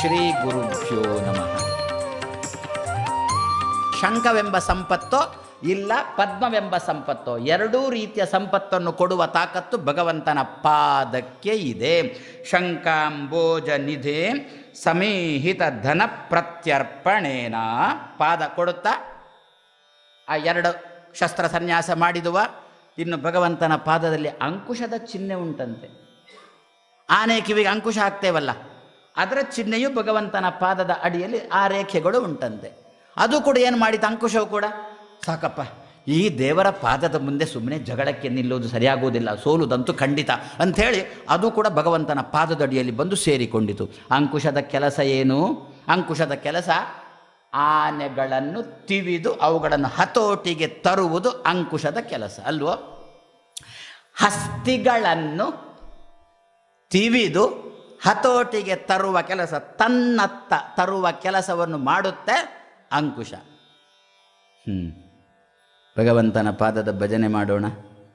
ಶ್ರೀ ಗುರುಭ್ಯೋ ನಮಃ ಶಂಖವೆಂಬ ಸಂಪತ್ತೋ ಇಲ್ಲ ಪದ್ಮವೆಂಬ ಸಂಪತ್ತೋ ಎರಡೂ ರೀತಿಯ ಸಂಪತ್ತನ್ನು ಕೊಡುವ ತಾಕತ್ತು ಭಗವಂತನ ಪಾದಕ್ಕೆ ಇದೆ ಶಂಕಾಂಬೋಜ ನಿಧೆ ಸಮೀಹಿತ ಧನ ಪ್ರತ್ಯರ್ಪಣೇನ ಪಾದ ಕೊಡುತ್ತಾ ಆ ಎರಡು ಶಸ್ತ್ರ ಸನ್ಯಾಸ ಮಾಡಿದುವ ಇನ್ನು ಭಗವಂತನ ಪಾದದಲ್ಲಿ ಅಂಕುಶದ ಚಿಹ್ನೆ ಉಂಟಂತೆ ಆನೆ ಕಿವಿಗೆ ಅಂಕುಶ ಹಾಕ್ತೇವಲ್ಲ ಅದರ ಚಿಹ್ನೆಯು ಭಗವಂತನ ಪಾದದ ಅಡಿಯಲ್ಲಿ ಆ ರೇಖೆಗಳು ಉಂಟಂತೆ ಅದು ಕೂಡ ಏನು ಮಾಡಿತು ಅಂಕುಶವು ಕೂಡ ಸಾಕಪ್ಪ ಈ ದೇವರ ಪಾದದ ಮುಂದೆ ಸುಮ್ಮನೆ ಜಗಳಕ್ಕೆ ನಿಲ್ಲುವುದು ಸರಿಯಾಗುವುದಿಲ್ಲ ಸೋಲುದಂತೂ ಖಂಡಿತ ಅಂಥೇಳಿ ಅದು ಕೂಡ ಭಗವಂತನ ಪಾದದ ಅಡಿಯಲ್ಲಿ ಬಂದು ಸೇರಿಕೊಂಡಿತು ಅಂಕುಶದ ಕೆಲಸ ಏನು ಅಂಕುಶದ ಕೆಲಸ ಆನೆಗಳನ್ನು ತಿವಿದು ಅವುಗಳನ್ನು ಹತೋಟಿಗೆ ತರುವುದು ಅಂಕುಶದ ಕೆಲಸ ಅಲ್ವೋ ಹಸ್ತಿಗಳನ್ನು ತಿವಿದು ಹತೋಟಿಗೆ ತರುವ ಕೆಲಸ ತನ್ನತ್ತ ತರುವ ಕೆಲಸವನ್ನು ಮಾಡುತ್ತೆ ಅಂಕುಶ ಹ್ಞೂ ಭಗವಂತನ ಪಾದದ ಭಜನೆ ಮಾಡೋಣ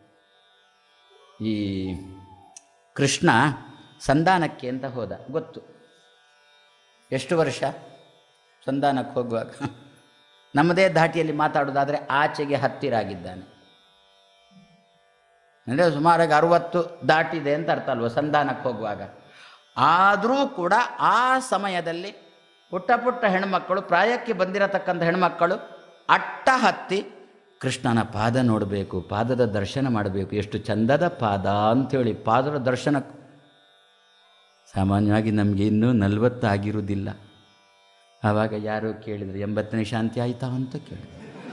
ಈ ಕೃಷ್ಣ ಸಂಧಾನಕ್ಕೆ ಅಂತ ಹೋದ ಗೊತ್ತು ಎಷ್ಟು ವರ್ಷ ಸಂಧಾನಕ್ಕೆ ಹೋಗುವಾಗ ನಮ್ಮದೇ ಧಾಟಿಯಲ್ಲಿ ಮಾತಾಡೋದಾದರೆ ಆಚೆಗೆ ಹತ್ತಿರ ಆಗಿದ್ದಾನೆ ಅಂದರೆ ಸುಮಾರಾಗಿ ಅರುವತ್ತು ದಾಟಿದೆ ಅಂತ ಅರ್ಥ ಅಲ್ವ ಸಂಧಾನಕ್ಕೆ ಹೋಗುವಾಗ ಆದರೂ ಕೂಡ ಆ ಸಮಯದಲ್ಲಿ ಪುಟ್ಟ ಪುಟ್ಟ ಹೆಣ್ಮಕ್ಕಳು ಪ್ರಾಯಕ್ಕೆ ಬಂದಿರತಕ್ಕಂಥ ಹೆಣ್ಮಕ್ಕಳು ಅಟ್ಟ ಹತ್ತಿ ಕೃಷ್ಣನ ಪಾದ ನೋಡಬೇಕು ಪಾದದ ದರ್ಶನ ಮಾಡಬೇಕು ಎಷ್ಟು ಚಂದದ ಪಾದ ಅಂಥೇಳಿ ಪಾದದ ದರ್ಶನ ಸಾಮಾನ್ಯವಾಗಿ ನಮಗೆ ಇನ್ನೂ ನಲವತ್ತು ಆಗಿರುವುದಿಲ್ಲ ಆವಾಗ ಯಾರೋ ಕೇಳಿದ್ರು ಎಂಬತ್ತನೇ ಶಾಂತಿ ಆಯಿತಾ ಅಂತ ಕೇಳಿದ್ರು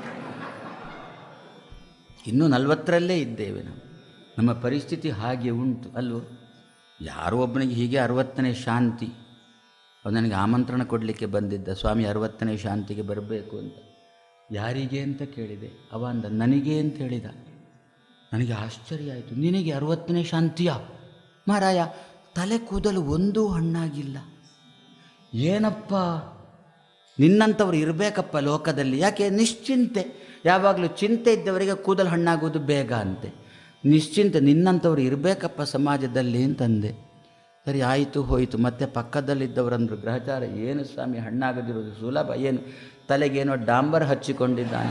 ಇನ್ನೂ ನಲವತ್ತರಲ್ಲೇ ಇದ್ದೇವೆ ನಾವು ನಮ್ಮ ಪರಿಸ್ಥಿತಿ ಹಾಗೆ ಉಂಟು ಅಲ್ವೋ ಯಾರೋ ಒಬ್ಬನಿಗೆ ಹೀಗೆ ಅರವತ್ತನೇ ಶಾಂತಿ ಅವ್ನು ನನಗೆ ಆಮಂತ್ರಣ ಕೊಡಲಿಕ್ಕೆ ಬಂದಿದ್ದ ಸ್ವಾಮಿ ಅರವತ್ತನೇ ಶಾಂತಿಗೆ ಬರಬೇಕು ಅಂತ ಯಾರಿಗೆ ಅಂತ ಕೇಳಿದೆ ಅವ ಅಂದ ನನಗೆ ಅಂತ ಹೇಳಿದ ನನಗೆ ಆಶ್ಚರ್ಯ ಆಯಿತು ನಿನಗೆ ಅರವತ್ತನೇ ಶಾಂತಿಯ ಮಾರಾಯ ತಲೆ ಕೂದಲು ಒಂದೂ ಹಣ್ಣಾಗಿಲ್ಲ ಏನಪ್ಪ ನಿನ್ನಂಥವ್ರು ಇರಬೇಕಪ್ಪ ಲೋಕದಲ್ಲಿ ಯಾಕೆ ನಿಶ್ಚಿಂತೆ ಯಾವಾಗಲೂ ಚಿಂತೆ ಇದ್ದವರಿಗೆ ಕೂದಲು ಹಣ್ಣಾಗೋದು ಬೇಗ ಅಂತೆ ನಿಶ್ಚಿಂತೆ ನಿನ್ನಂಥವ್ರು ಇರಬೇಕಪ್ಪ ಸಮಾಜದಲ್ಲಿ ಅಂತಂದೆ ಸರಿ ಆಯಿತು ಹೋಯಿತು ಮತ್ತೆ ಪಕ್ಕದಲ್ಲಿದ್ದವರಂದ್ರು ಗ್ರಹಚಾರ ಏನು ಸ್ವಾಮಿ ಹಣ್ಣಾಗದಿರೋದು ಸುಲಭ ಏನು ತಲೆಗೇನೋ ಡಾಂಬರ್ ಹಚ್ಚಿಕೊಂಡಿದ್ದಾನ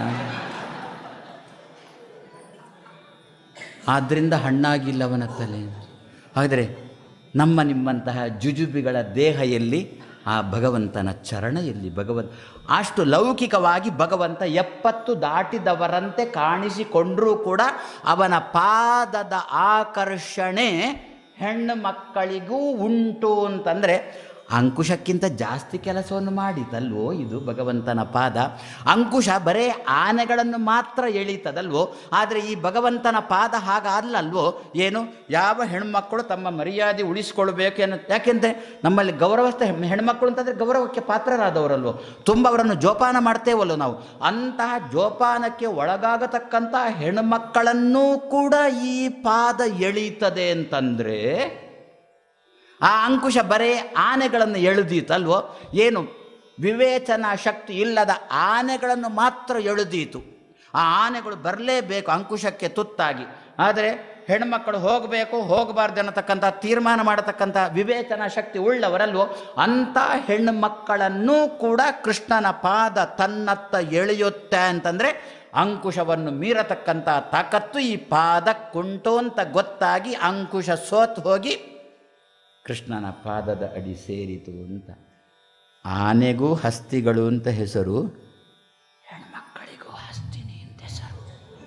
ಆದ್ದರಿಂದ ಹಣ್ಣಾಗಿಲ್ಲ ಅವನ ತಲೆ ಆದರೆ ನಮ್ಮ ನಿಮ್ಮಂತಹ ಜುಜುಬಿಗಳ ದೇಹ ಎಲ್ಲಿ ಆ ಭಗವಂತನ ಚರಣ ಎಲ್ಲಿ ಭಗವಂತ ಅಷ್ಟು ಲೌಕಿಕವಾಗಿ ಭಗವಂತ ಎಪ್ಪತ್ತು ದಾಟಿದವರಂತೆ ಕಾಣಿಸಿಕೊಂಡರೂ ಕೂಡ ಅವನ ಪಾದದ ಆಕರ್ಷಣೆ ಹೆಣ್ಣು ಮಕ್ಕಳಿಗೂ ಉಂಟು ಅಂತಂದರೆ ಅಂಕುಶಕ್ಕಿಂತ ಜಾಸ್ತಿ ಕೆಲಸವನ್ನು ಮಾಡಿತಲ್ವೋ ಇದು ಭಗವಂತನ ಪಾದ ಅಂಕುಶ ಬರೇ ಆನೆಗಳನ್ನು ಮಾತ್ರ ಎಳೀತದಲ್ವೋ ಆದರೆ ಈ ಭಗವಂತನ ಪಾದ ಹಾಗಲ್ಲಲ್ವೋ ಏನು ಯಾವ ಹೆಣ್ಮಕ್ಕಳು ತಮ್ಮ ಮರ್ಯಾದೆ ಉಳಿಸ್ಕೊಳ್ಬೇಕು ಅನ್ನೋ ಯಾಕೆಂದರೆ ನಮ್ಮಲ್ಲಿ ಗೌರವಸ್ಥ ಹೆಣ್- ಹೆಣ್ಮಕ್ಕಳು ಅಂತಂದರೆ ಗೌರವಕ್ಕೆ ಪಾತ್ರರಾದವರಲ್ವೋ ತುಂಬ ಅವರನ್ನು ಜೋಪಾನ ಮಾಡ್ತೇವಲ್ಲೋ ನಾವು ಅಂತಹ ಜೋಪಾನಕ್ಕೆ ಒಳಗಾಗತಕ್ಕಂಥ ಹೆಣ್ಮಕ್ಕಳನ್ನೂ ಕೂಡ ಈ ಪಾದ ಎಳೀತದೆ ಅಂತಂದರೆ ಆ ಅಂಕುಶ ಬರೇ ಆನೆಗಳನ್ನು ಎಳೆದೀತಲ್ವೋ ಏನು ವಿವೇಚನಾ ಶಕ್ತಿ ಇಲ್ಲದ ಆನೆಗಳನ್ನು ಮಾತ್ರ ಎಳೆದೀತು ಆ ಆನೆಗಳು ಬರಲೇಬೇಕು ಅಂಕುಶಕ್ಕೆ ತುತ್ತಾಗಿ ಆದರೆ ಹೆಣ್ಮಕ್ಕಳು ಹೋಗಬೇಕು ಹೋಗಬಾರ್ದು ಅನ್ನತಕ್ಕಂಥ ತೀರ್ಮಾನ ಮಾಡತಕ್ಕಂಥ ವಿವೇಚನಾ ಶಕ್ತಿ ಉಳ್ಳವರಲ್ವೋ ಅಂಥ ಹೆಣ್ಣು ಮಕ್ಕಳನ್ನೂ ಕೂಡ ಕೃಷ್ಣನ ಪಾದ ತನ್ನತ್ತ ಎಳೆಯುತ್ತೆ ಅಂತಂದರೆ ಅಂಕುಶವನ್ನು ಮೀರತಕ್ಕಂಥ ತಾಕತ್ತು ಈ ಪಾದಕ್ಕುಂಟು ಅಂತ ಗೊತ್ತಾಗಿ ಅಂಕುಶ ಸೋತು ಹೋಗಿ ಕೃಷ್ಣನ ಪಾದದ ಅಡಿ ಸೇರಿತು ಅಂತ ಆನೆಗೂ ಹಸ್ತಿಗಳು ಅಂತ ಹೆಸರು ಹೆಣ್ಮಕ್ಕಳಿಗೂ ಹಸ್ತಿನಿ ಅಂತ ಹೆಸರು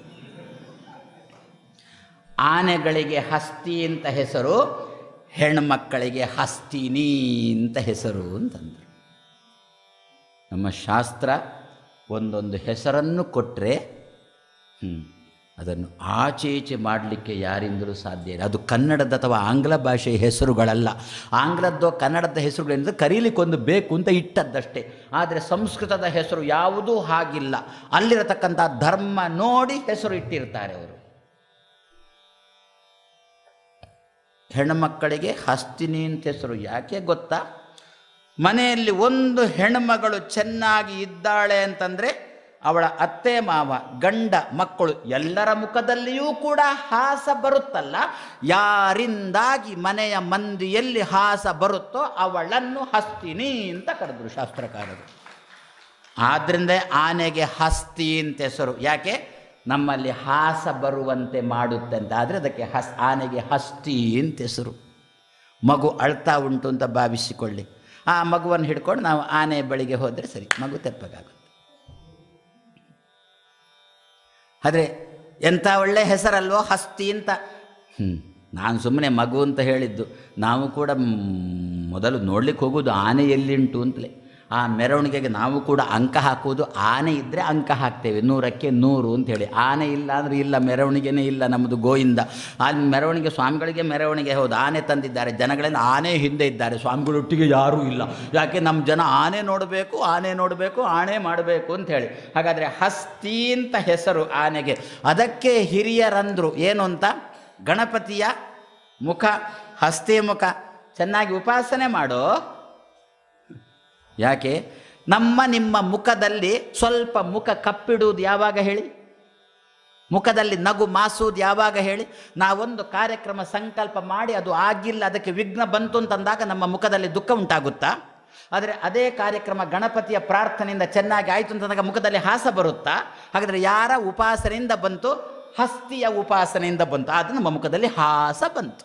ಆನೆಗಳಿಗೆ ಹಸ್ತಿ ಅಂತ ಹೆಸರು ಹೆಣ್ಮಕ್ಕಳಿಗೆ ಹಸ್ತಿನಿ ಅಂತ ಹೆಸರು ಅಂತಂದರು ನಮ್ಮ ಶಾಸ್ತ್ರ ಒಂದೊಂದು ಹೆಸರನ್ನು ಕೊಟ್ಟರೆ ಹ್ಞೂ ಅದನ್ನು ಆಚೆ ಈಚೆ ಮಾಡಲಿಕ್ಕೆ ಯಾರಿಂದಲೂ ಸಾಧ್ಯ ಇಲ್ಲ ಅದು ಕನ್ನಡದ ಅಥವಾ ಆಂಗ್ಲ ಭಾಷೆಯ ಹೆಸರುಗಳಲ್ಲ ಆಂಗ್ಲದ್ದೋ ಕನ್ನಡದ ಹೆಸರುಗಳಿಂದ ಕರೀಲಿಕ್ಕೊಂದು ಬೇಕು ಅಂತ ಇಟ್ಟದ್ದಷ್ಟೇ ಆದರೆ ಸಂಸ್ಕೃತದ ಹೆಸರು ಯಾವುದೂ ಹಾಗಿಲ್ಲ ಅಲ್ಲಿರತಕ್ಕಂಥ ಧರ್ಮ ನೋಡಿ ಹೆಸರು ಇಟ್ಟಿರ್ತಾರೆ ಅವರು ಹೆಣ್ಮಕ್ಕಳಿಗೆ ಹಸ್ತಿನಿ ಅಂತ ಹೆಸರು ಯಾಕೆ ಗೊತ್ತಾ ಮನೆಯಲ್ಲಿ ಒಂದು ಹೆಣ್ಮಗಳು ಚೆನ್ನಾಗಿ ಇದ್ದಾಳೆ ಅಂತಂದರೆ ಅವಳ ಅತ್ತೆ ಮಾವ ಗಂಡ ಮಕ್ಕಳು ಎಲ್ಲರ ಮುಖದಲ್ಲಿಯೂ ಕೂಡ ಹಾಸ ಬರುತ್ತಲ್ಲ ಯಾರಿಂದಾಗಿ ಮನೆಯ ಮಂದಿಯಲ್ಲಿ ಹಾಸ ಬರುತ್ತೋ ಅವಳನ್ನು ಹಸ್ತಿನಿ ಅಂತ ಕರೆದ್ರು ಶಾಸ್ತ್ರಕಾರರು ಆದ್ದರಿಂದ ಆನೆಗೆ ಹಸ್ತಿ ಅಂತ ಹೆಸರು ಯಾಕೆ ನಮ್ಮಲ್ಲಿ ಹಾಸ ಬರುವಂತೆ ಮಾಡುತ್ತೆ ಅಂತ ಆದರೆ ಅದಕ್ಕೆ ಹಸ್ ಆನೆಗೆ ಹಸ್ತಿ ಅಂತ ಹೆಸರು ಮಗು ಅಳ್ತಾ ಉಂಟು ಅಂತ ಭಾವಿಸಿಕೊಳ್ಳಿ ಆ ಮಗುವನ್ನು ಹಿಡ್ಕೊಂಡು ನಾವು ಆನೆ ಬಳಿಗೆ ಹೋದರೆ ಸರಿ ಮಗು ತೆಪ್ಪಗಾಗುತ್ತೆ ಆದರೆ ಎಂಥ ಒಳ್ಳೆ ಹೆಸರಲ್ವೋ ಹಸ್ತಿ ಅಂತ ಹ್ಞೂ ನಾನು ಸುಮ್ಮನೆ ಮಗು ಅಂತ ಹೇಳಿದ್ದು ನಾವು ಕೂಡ ಮ್, ಮೊದಲು ನೋಡ್ಲಿಕ್ಕೆ ಹೋಗೋದು ಆನೆ ಎಲ್ಲಿಂಟು ಅಂತಲೇ ಆ ಮೆರವಣಿಗೆಗೆ ನಾವು ಕೂಡ ಅಂಕ ಹಾಕುವುದು ಆನೆ ಇದ್ದರೆ ಅಂಕ ಹಾಕ್ತೇವೆ ನೂರಕ್ಕೆ ನೂರು ಅಂತ ಹೇಳಿ ಆನೆ ಇಲ್ಲ ಅಂದರೆ ಇಲ್ಲ ಮೆರವಣಿಗೆನೇ ಇಲ್ಲ ನಮ್ಮದು ಗೋಯಿಂದ ಆ ಮೆರವಣಿಗೆ ಸ್ವಾಮಿಗಳಿಗೆ ಮೆರವಣಿಗೆ ಹೌದು ಆನೆ ತಂದಿದ್ದಾರೆ ಜನಗಳೆಲ್ಲ ಆನೆ ಹಿಂದೆ ಇದ್ದಾರೆ ಸ್ವಾಮಿಗಳೊಟ್ಟಿಗೆ ಯಾರೂ ಇಲ್ಲ ಯಾಕೆ ನಮ್ಮ ಜನ ಆನೆ ನೋಡಬೇಕು ಆನೆ ನೋಡಬೇಕು ಆಣೆ ಮಾಡಬೇಕು ಅಂತ ಹೇಳಿ ಹಾಗಾದರೆ ಹಸ್ತಿ ಅಂತ ಹೆಸರು ಆನೆಗೆ ಅದಕ್ಕೆ ಹಿರಿಯರಂದರು ಏನು ಅಂತ ಗಣಪತಿಯ ಮುಖ ಹಸ್ತಿ ಮುಖ ಚೆನ್ನಾಗಿ ಉಪಾಸನೆ ಮಾಡೋ ಯಾಕೆ ನಮ್ಮ ನಿಮ್ಮ ಮುಖದಲ್ಲಿ ಸ್ವಲ್ಪ ಮುಖ ಕಪ್ಪಿಡುವುದು ಯಾವಾಗ ಹೇಳಿ ಮುಖದಲ್ಲಿ ನಗು ಮಾಸುವುದು ಯಾವಾಗ ಹೇಳಿ ನಾವೊಂದು ಕಾರ್ಯಕ್ರಮ ಸಂಕಲ್ಪ ಮಾಡಿ ಅದು ಆಗಿಲ್ಲ ಅದಕ್ಕೆ ವಿಘ್ನ ಬಂತು ಅಂತಂದಾಗ ನಮ್ಮ ಮುಖದಲ್ಲಿ ದುಃಖ ಉಂಟಾಗುತ್ತಾ ಆದರೆ ಅದೇ ಕಾರ್ಯಕ್ರಮ ಗಣಪತಿಯ ಪ್ರಾರ್ಥನೆಯಿಂದ ಚೆನ್ನಾಗಿ ಆಯಿತು ಅಂತಂದಾಗ ಮುಖದಲ್ಲಿ ಹಾಸ ಬರುತ್ತಾ ಹಾಗಾದರೆ ಯಾರ ಉಪಾಸನೆಯಿಂದ ಬಂತು ಹಸ್ತಿಯ ಉಪಾಸನೆಯಿಂದ ಬಂತು ಆದ್ರೆ ನಮ್ಮ ಮುಖದಲ್ಲಿ ಹಾಸ ಬಂತು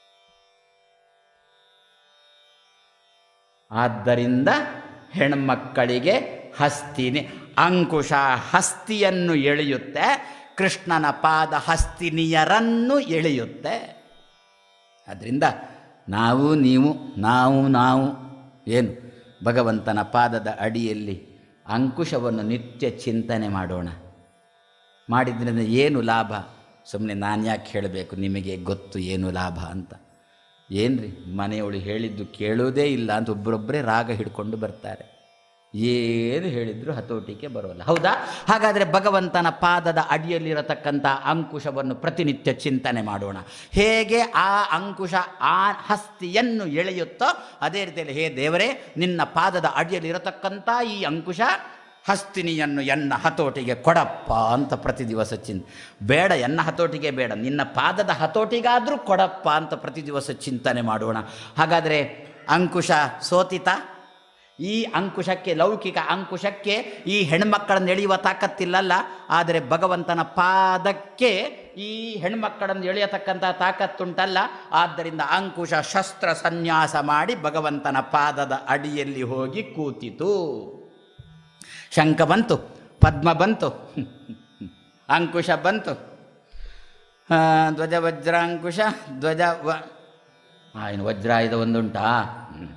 ಆದ್ದರಿಂದ ಹೆಣ್ಮಕ್ಕಳಿಗೆ ಹಸ್ತಿನಿ ಅಂಕುಶ ಹಸ್ತಿಯನ್ನು ಎಳೆಯುತ್ತೆ ಕೃಷ್ಣನ ಪಾದ ಹಸ್ತಿನಿಯರನ್ನು ಎಳೆಯುತ್ತೆ ಅದರಿಂದ ನಾವು ನೀವು ನಾವು ನಾವು ಏನು ಭಗವಂತನ ಪಾದದ ಅಡಿಯಲ್ಲಿ ಅಂಕುಶವನ್ನು ನಿತ್ಯ ಚಿಂತನೆ ಮಾಡೋಣ ಮಾಡಿದ್ರಿಂದ ಏನು ಲಾಭ ಸುಮ್ಮನೆ ನಾನು ಯಾಕೆ ಹೇಳಬೇಕು ನಿಮಗೆ ಗೊತ್ತು ಏನು ಲಾಭ ಅಂತ ಏನ್ರಿ ಮನೆಯವಳು ಹೇಳಿದ್ದು ಕೇಳೋದೇ ಇಲ್ಲ ಅಂತ ಒಬ್ಬರೊಬ್ಬರೇ ರಾಗ ಹಿಡ್ಕೊಂಡು ಬರ್ತಾರೆ ಏನು ಹೇಳಿದ್ರು ಹತೋಟಿಗೆ ಬರೋಲ್ಲ ಹೌದಾ ಹಾಗಾದರೆ ಭಗವಂತನ ಪಾದದ ಅಡಿಯಲ್ಲಿರತಕ್ಕಂಥ ಅಂಕುಶವನ್ನು ಪ್ರತಿನಿತ್ಯ ಚಿಂತನೆ ಮಾಡೋಣ ಹೇಗೆ ಆ ಅಂಕುಶ ಆ ಹಸ್ತಿಯನ್ನು ಎಳೆಯುತ್ತೋ ಅದೇ ರೀತಿಯಲ್ಲಿ ಹೇ ದೇವರೇ ನಿನ್ನ ಪಾದದ ಅಡಿಯಲ್ಲಿರತಕ್ಕಂಥ ಈ ಅಂಕುಶ ಹಸ್ತಿನಿಯನ್ನು ಎನ್ನ ಹತೋಟಿಗೆ ಕೊಡಪ್ಪ ಅಂತ ಪ್ರತಿ ದಿವಸ ಚಿಂತ ಬೇಡ ಎನ್ನ ಹತೋಟಿಗೆ ಬೇಡ ನಿನ್ನ ಪಾದದ ಹತೋಟಿಗಾದರೂ ಕೊಡಪ್ಪ ಅಂತ ಪ್ರತಿ ದಿವಸ ಚಿಂತನೆ ಮಾಡೋಣ ಹಾಗಾದರೆ ಅಂಕುಶ ಸೋತಿತ ಈ ಅಂಕುಶಕ್ಕೆ ಲೌಕಿಕ ಅಂಕುಶಕ್ಕೆ ಈ ಹೆಣ್ಮಕ್ಕಳನ್ನು ಎಳೆಯುವ ತಾಕತ್ತಿಲ್ಲಲ್ಲ ಆದರೆ ಭಗವಂತನ ಪಾದಕ್ಕೆ ಈ ಹೆಣ್ಮಕ್ಕಳನ್ನು ಎಳೆಯತಕ್ಕಂಥ ತಾಕತ್ತುಂಟಲ್ಲ ಆದ್ದರಿಂದ ಅಂಕುಶ ಶಸ್ತ್ರ ಸನ್ಯಾಸ ಮಾಡಿ ಭಗವಂತನ ಪಾದದ ಅಡಿಯಲ್ಲಿ ಹೋಗಿ ಕೂತಿತು ಶಂಖ ಬಂತು ಪದ್ಮ ಬಂತು ಅಂಕುಶ ಬಂತು ಆ, ಧ್ವಜ ವಜ್ರಾಂಕುಶ ಧ್ವಜ ವ ಆ, ಇನ್ನು ವಜ್ರಾಯುಧ ಒಂದುಂಟಾ ಹ್ಮ್.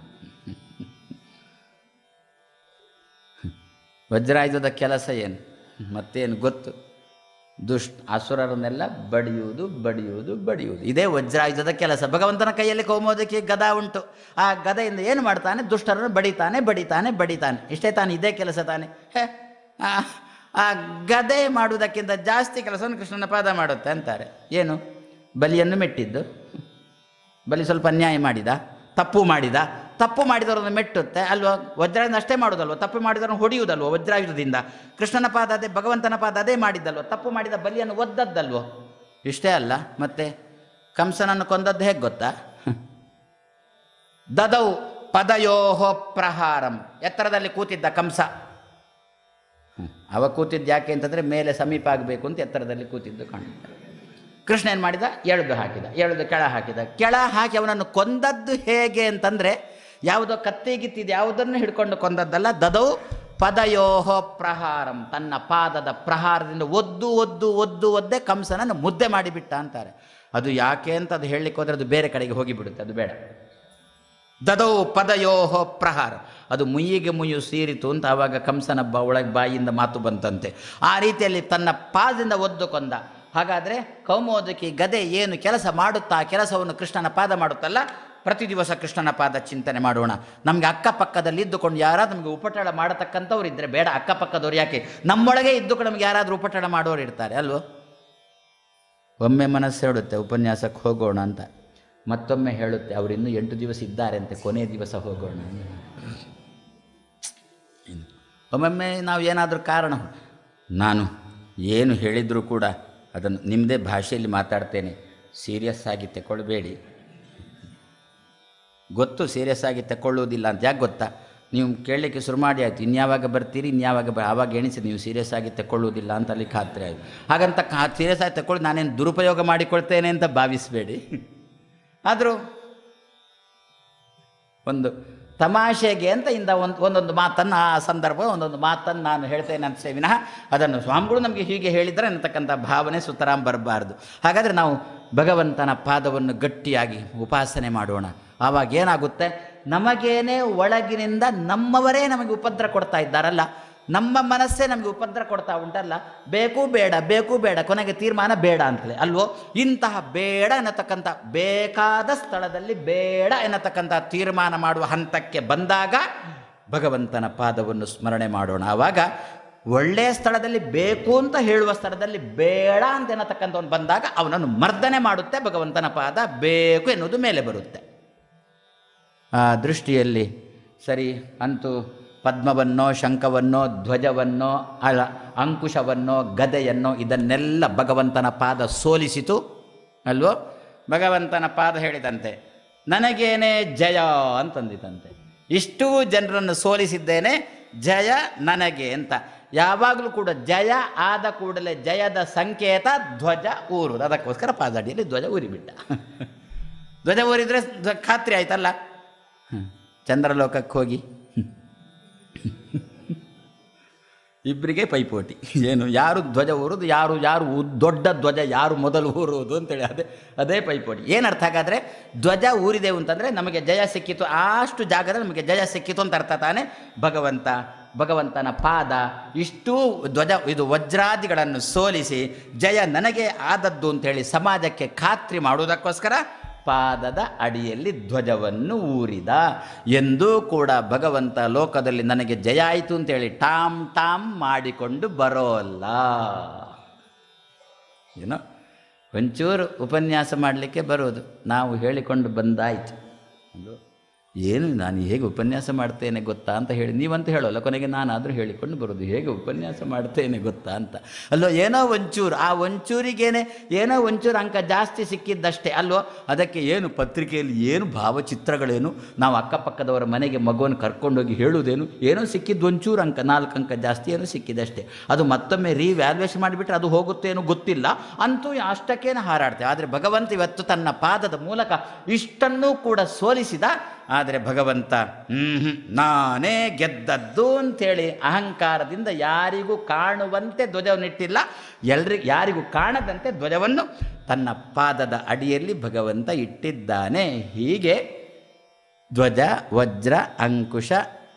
ವಜ್ರಾಯುಧದ ಕೆಲಸ ಏನು ಮತ್ತೇನು ಗೊತ್ತು ದುಷ್ಟ ಅಸುರರನ್ನೆಲ್ಲ ಬಡಿಯುವುದು ಬಡಿಯುವುದು ಬಡಿಯುವುದು ಇದೇ ವಜ್ರಾಯುಧದ ಕೆಲಸ ಭಗವಂತನ ಕೈಯಲ್ಲಿ ಕೌಮೋದಕ್ಕೆ ಗದ ಉಂಟು ಆ ಗದೆಯಿಂದ ಏನು ಮಾಡ್ತಾನೆ ದುಷ್ಟರನ್ನು ಬಡಿತಾನೆ ಬಡಿತಾನೆ ಬಡಿತಾನೆ ಇಷ್ಟೇ ತಾನೆ ಇದೇ ಕೆಲಸ ತಾನೆ ಹೇ ಆ, ಆ ಗದೆ ಮಾಡುವುದಕ್ಕಿಂತ ಜಾಸ್ತಿ ಕೆಲಸವನ್ನು ಕೃಷ್ಣನ ಪಾದ ಮಾಡುತ್ತೆ ಅಂತಾರೆ ಏನು ಬಲಿಯನ್ನು ಮೆಟ್ಟಿದ್ದು ಬಲಿ ಸ್ವಲ್ಪ ಅನ್ಯಾಯ ಮಾಡಿದ ತಪ್ಪು ಮಾಡಿದ ತಪ್ಪು ಮಾಡಿದವರನ್ನು ಮೆಟ್ಟುತ್ತೆ ಅಲ್ವಾ ವಜ್ರಾಯುಧ ಅಷ್ಟೇ ಮಾಡೋದಲ್ವ ತಪ್ಪು ಮಾಡಿದವರನ್ನು ಹೊಡೆಯುವುದಲ್ವ ವಜ್ರಾಯುಧದಿಂದ ಕೃಷ್ಣನ ಪಾದ ಅದೇ ಭಗವಂತನ ಪಾದ ಅದೇ ಮಾಡಿದ್ದಲ್ವ ತಪ್ಪು ಮಾಡಿದ ಬಲಿಯನ್ನು ಒದ್ದದ್ದಲ್ವೋ ಇಷ್ಟೇ ಅಲ್ಲ ಮತ್ತೆ ಕಂಸನನ್ನು ಕೊಂದದ್ದು ಹೇಗೆ ಗೊತ್ತಾ ದದೌ ಪದಯೋಹೋ ಪ್ರಹಾರಂ ಎತ್ತರದಲ್ಲಿ ಕೂತಿದ್ದ ಕಂಸ ಹ್ಮ್. ಅವ ಕೂತಿದ್ದು ಯಾಕೆ ಅಂತಂದರೆ ಮೇಲೆ ಸಮೀಪ ಆಗಬೇಕು ಅಂತ ಎತ್ತರದಲ್ಲಿ ಕೂತಿದ್ದು ಕಾಣುತ್ತೆ ಕೃಷ್ಣ ಏನು ಮಾಡಿದ ಎಳೆದು ಹಾಕಿದ ಎಳೆದು ಕೆಳ ಹಾಕಿದ ಕೆಳ ಹಾಕಿ ಅವನನ್ನು ಕೊಂದದ್ದು ಹೇಗೆ ಅಂತಂದರೆ ಯಾವುದೋ ಕತ್ತಿ ಗಿತ್ತಿದ್ದು ಯಾವುದನ್ನು ಹಿಡ್ಕೊಂಡು ಕೊಂದದ್ದಲ್ಲ ದದೌ ಪದಯೋಹೋ ಪ್ರಹಾರಂ ತನ್ನ ಪಾದದ ಪ್ರಹಾರದಿಂದ ಒದ್ದು ಒದ್ದು ಒದ್ದು ಒದ್ದೆ ಕಂಸನನ್ನು ಮುದ್ದೆ ಮಾಡಿಬಿಟ್ಟ ಅಂತಾರೆ ಅದು ಯಾಕೆ ಅಂತ ಅದು ಹೇಳಲಿಕ್ಕೆ ಹೋದರೆ ಅದು ಬೇರೆ ಕಡೆಗೆ ಹೋಗಿಬಿಡುತ್ತೆ ಅದು ಬೇಡ ದದೌ ಪದಯೋಹೋ ಪ್ರಹಾರ ಅದು ಮುಯ್ಯಿಗೆ ಮುಯ್ಯು ಸೀರಿತು ಅಂತ ಆವಾಗ ಕಂಸನ ಬ ಒಳಗೆ ಬಾಯಿಯಿಂದ ಮಾತು ಬಂತಂತೆ ಆ ರೀತಿಯಲ್ಲಿ ತನ್ನ ಪಾದದಿಂದ ಒದ್ದು ಕೊಂದ ಹಾಗಾದರೆ ಕೌಮೋದಕಿ ಗದೆ ಏನು ಕೆಲಸ ಮಾಡುತ್ತಾ ಆ ಕೆಲಸವನ್ನು ಕೃಷ್ಣನ ಪಾದ ಮಾಡುತ್ತಲ್ಲ ಪ್ರತಿ ದಿವಸ ಕೃಷ್ಣನ ಪಾದ ಚಿಂತನೆ ಮಾಡೋಣ ನಮಗೆ ಅಕ್ಕಪಕ್ಕದಲ್ಲಿ ಇದ್ದುಕೊಂಡು ಯಾರಾದ್ರೂ ನಮಗೆ ಉಪಟಳ ಮಾಡತಕ್ಕಂಥವ್ರು ಇದ್ದರೆ ಬೇಡ ಅಕ್ಕಪಕ್ಕದವ್ರು ಯಾಕೆ ನಮ್ಮೊಳಗೆ ಇದ್ದುಕೊಂಡು ನಮಗೆ ಯಾರಾದರೂ ಉಪಟಳ ಮಾಡೋರು ಇರ್ತಾರೆ ಅಲ್ವೋ ಒಮ್ಮೆ ಮನಸ್ಸು ಹೇಳುತ್ತೆ ಉಪನ್ಯಾಸಕ್ಕೆ ಹೋಗೋಣ ಅಂತ ಮತ್ತೊಮ್ಮೆ ಹೇಳುತ್ತೆ ಅವರು ಇನ್ನೂ ಎಂಟು ದಿವಸ ಇದ್ದಾರೆ ಅಂತೆ ಕೊನೆ ದಿವಸ ಹೋಗೋಣ ಇನ್ನು. ಒಮ್ಮೊಮ್ಮೆ ನಾವು ಏನಾದರೂ ಕಾರಣ ನಾನು ಏನು ಹೇಳಿದರೂ ಕೂಡ ಅದನ್ನು ನಿಮ್ಮದೇ ಭಾಷೆಯಲ್ಲಿ ಮಾತಾಡ್ತೇನೆ ಸೀರಿಯಸ್ ಆಗಿ ತಗೊಳ್ಬೇಡಿ ಗೊತ್ತು ಸೀರಿಯಸ್ ಆಗಿ ತಗೊಳ್ಳೋದಿಲ್ಲ ಅಂತ ಯಾಕೆ ಗೊತ್ತಾ ನೀವು ಕೇಳಲಿಕ್ಕೆ ಶುರು ಮಾಡಿ ಆಯಿತು ಇನ್ಯಾವಾಗ ಬರ್ತೀರಿ ಇನ್ಯಾವಾಗ ಬ ಆವಾಗ ಎಣಿಸಿ ನೀವು ಸೀರಿಯಸ್ ಆಗಿ ತಗೊಳ್ಳೋದಿಲ್ಲ ಅಂತ ಅಲ್ಲಿ ಖಾತ್ರಿ ಆಯಿತು ಹಾಗಂತ ಕಾ ಸೀರಿಯಸ್ ಆಗಿ ತಗೊಳ್ಳಿ ನಾನೇನು ದುರುಪಯೋಗ ಮಾಡಿಕೊಳ್ತೇನೆ ಅಂತ ಭಾವಿಸಬೇಡಿ ಆದರೂ ಒಂದು ತಮಾಷೆಗೆ ಅಂತ ಇಂದ ಒಂದು ಒಂದೊಂದು ಮಾತನ್ನು ಆ ಸಂದರ್ಭ ಒಂದೊಂದು ಮಾತನ್ನು ನಾನು ಹೇಳ್ತೇನೆ ಅಂತ ವಿನಃ ಅದನ್ನು ಸ್ವಾಮಿಗಳು ನಮಗೆ ಹೀಗೆ ಹೇಳಿದರೆ ಅನ್ನತಕ್ಕಂಥ ಭಾವನೆ ಸುತರಾಂ ಬರಬಾರ್ದು ಹಾಗಾದರೆ ನಾವು ಭಗವಂತನ ಪಾದವನ್ನು ಗಟ್ಟಿಯಾಗಿ ಉಪಾಸನೆ ಮಾಡೋಣ ಆವಾಗ ಏನಾಗುತ್ತೆ ನಮಗೇನೆ ಒಳಗಿನಿಂದ ನಮ್ಮವರೇ ನಮಗೆ ಉಪದ್ರ ಕೊಡ್ತಾ ಇದ್ದಾರಲ್ಲ ನಮ್ಮ ಮನಸ್ಸೇ ನಮಗೆ ಉಪದ್ರ ಕೊಡ್ತಾ ಉಂಟಲ್ಲ ಬೇಕು ಬೇಡ ಬೇಕು ಬೇಡ ಕೊನೆಗೆ ತೀರ್ಮಾನ ಬೇಡ ಅಂತಲೇ ಅಲ್ವೋ ಇಂತಹ ಬೇಡ ಎನ್ನತಕ್ಕಂಥ ಬೇಕಾದ ಸ್ಥಳದಲ್ಲಿ ಬೇಡ ಎನ್ನತಕ್ಕಂಥ ತೀರ್ಮಾನ ಮಾಡುವ ಹಂತಕ್ಕೆ ಬಂದಾಗ ಭಗವಂತನ ಪಾದವನ್ನು ಸ್ಮರಣೆ ಮಾಡೋಣ ಆವಾಗ ಒಳ್ಳೆಯ ಸ್ಥಳದಲ್ಲಿ ಬೇಕು ಅಂತ ಹೇಳುವ ಸ್ಥಳದಲ್ಲಿ ಬೇಡ ಅಂತ ಎನ್ನತಕ್ಕಂಥವನು ಬಂದಾಗ ಅವನನ್ನು ಮರ್ದನೆ ಮಾಡುತ್ತೆ ಭಗವಂತನ ಪಾದ ಬೇಕು ಎನ್ನುವುದು ಮೇಲೆ ಬರುತ್ತೆ ಆ ದೃಷ್ಟಿಯಲ್ಲಿ ಸರಿ ಅಂತೂ ಪದ್ಮವನ್ನೋ ಶಂಖವನ್ನೋ ಧ್ವಜವನ್ನೋ ಅಲ್ಲ ಅಂಕುಶವನ್ನೋ ಗದೆಯನ್ನೋ ಇದನ್ನೆಲ್ಲ ಭಗವಂತನ ಪಾದ ಸೋಲಿಸಿತು ಅಲ್ವೋ ಭಗವಂತನ ಪಾದ ಹೇಳಿದಂತೆ ನನಗೇನೆ ಜಯ ಅಂತಂದಿತಂತೆ ಇಷ್ಟೂ ಜನರನ್ನು ಸೋಲಿಸಿದ್ದೇನೆ ಜಯ ನನಗೆ ಅಂತ ಯಾವಾಗಲೂ ಕೂಡ ಜಯ ಆದ ಕೂಡಲೇ ಜಯದ ಸಂಕೇತ ಧ್ವಜ ಊರುದು ಅದಕ್ಕೋಸ್ಕರ ಪಾದಡಿಯಲ್ಲಿ ಧ್ವಜ ಊರಿಬಿಟ್ಟ ಧ್ವಜ ಊರಿದ್ರೆ ಧ್ವ- ಖಾತ್ರಿ ಆಯ್ತಲ್ಲ ಹ್ಮ್. ಚಂದ್ರಲೋಕಕ್ಕೆ ಹೋಗಿ ಇಬ್ಬರಿಗೆ ಪೈಪೋಟಿ ಏನು ಯಾರು ಧ್ವಜ ಊರುದು ಯಾರು ಯಾರು ಉ- ದೊಡ್ಡ ಧ್ವಜ ಯಾರು ಮೊದಲು ಊರುವುದು ಅಂತೇಳಿ ಅದೇ ಅದೇ ಪೈಪೋಟಿ ಏನು ಅರ್ಥ ಹಾಗಾದರೆ ಧ್ವಜ ಊರಿದೆವು ಅಂತಂದರೆ ನಮಗೆ ಜಯ ಸಿಕ್ಕಿತು ಅಷ್ಟು ಜಾಗದಲ್ಲಿ ನಮಗೆ ಜಯ ಸಿಕ್ಕಿತು ಅಂತ ಅರ್ಥ ತಾನೇ ಭಗವಂತ ಭಗವಂತನ ಪಾದ ಇಷ್ಟೂ ಧ್ವಜ ಇದು ವಜ್ರಾದಿಗಳನ್ನು ಸೋಲಿಸಿ ಜಯ ನನಗೆ ಆದದ್ದು ಅಂತೇಳಿ ಸಮಾಜಕ್ಕೆ ಖಾತ್ರಿ ಮಾಡುವುದಕ್ಕೋಸ್ಕರ ಪಾದದ ಅಡಿಯಲ್ಲಿ ಧ್ವಜವನ್ನು ಊರಿದ ಎಂದೂ ಕೂಡ ಭಗವಂತ ಲೋಕದಲ್ಲಿ ನನಗೆ ಜಯ ಆಯಿತು ಅಂತೇಳಿ ಟಾಮ್ ಟಾಮ್ ಮಾಡಿಕೊಂಡು ಬರೋಲ್ಲ ಏನೋ ಒಂಚೂರು ಉಪನ್ಯಾಸ ಮಾಡಲಿಕ್ಕೆ ಬರೋದು ನಾವು ಹೇಳಿಕೊಂಡು ಬಂದಾಯಿತು ಅಲ್ವೋ? ಏನು ನಾನು ಹೇಗೆ ಉಪನ್ಯಾಸ ಮಾಡ್ತೇನೆ ಗೊತ್ತಾ ಅಂತ ಹೇಳಿ ನೀವಂತ ಹೇಳೋಲ್ಲ ಕೊನೆಗೆ ನಾನಾದರೂ ಹೇಳಿಕೊಂಡು ಬರೋದು ಹೇಗೆ ಉಪನ್ಯಾಸ ಮಾಡ್ತೇನೆ ಗೊತ್ತಾ ಅಂತ ಅಲ್ಲೋ ಏನೋ ಒಂಚೂರು ಆ ಒಂಚೂರಿಗೇನೆ ಏನೋ ಒಂಚೂರು ಅಂಕ ಜಾಸ್ತಿ ಸಿಕ್ಕಿದ್ದಷ್ಟೇ ಅಲ್ವೋ ಅದಕ್ಕೆ ಏನು ಪತ್ರಿಕೆಯಲ್ಲಿ ಏನು ಭಾವಚಿತ್ರಗಳೇನು ನಾವು ಅಕ್ಕಪಕ್ಕದವರ ಮನೆಗೆ ಮಗುವನ್ನು ಕರ್ಕೊಂಡೋಗಿ ಹೇಳುವುದೇನು ಏನೋ ಸಿಕ್ಕಿದ್ದು ಒಂಚೂರು ಅಂಕ ನಾಲ್ಕು ಅಂಕ ಜಾಸ್ತಿ ಏನೋ ಸಿಕ್ಕಿದಷ್ಟೇ ಅದು ಮತ್ತೊಮ್ಮೆ ರೀವ್ಯಾಲ್ಯೂಯೇಷನ್ ಮಾಡಿಬಿಟ್ರೆ ಅದು ಹೋಗುತ್ತೇನೋ ಗೊತ್ತಿಲ್ಲ ಅಂತೂ ಅಷ್ಟಕ್ಕೇನು ಹಾರಾಡ್ತೇವೆ ಆದರೆ ಭಗವಂತ ಇವತ್ತು ತನ್ನ ಪಾದದ ಮೂಲಕ ಇಷ್ಟನ್ನೂ ಕೂಡ ಸೋಲಿಸಿದ ಆದರೆ ಭಗವಂತ ಹ್ಮ್ ನಾನೇ ಗೆದ್ದದ್ದು ಅಂಥೇಳಿ ಅಹಂಕಾರದಿಂದ ಯಾರಿಗೂ ಕಾಣುವಂತೆ ಧ್ವಜವನ್ನಿಟ್ಟಿಲ್ಲ ಎಲ್ರಿಗೂ ಯಾರಿಗೂ ಕಾಣದಂತೆ ಧ್ವಜವನ್ನು ತನ್ನ ಪಾದದ ಅಡಿಯಲ್ಲಿ ಭಗವಂತ ಇಟ್ಟಿದ್ದಾನೆ ಹೀಗೆ ಧ್ವಜ ವಜ್ರ ಅಂಕುಶ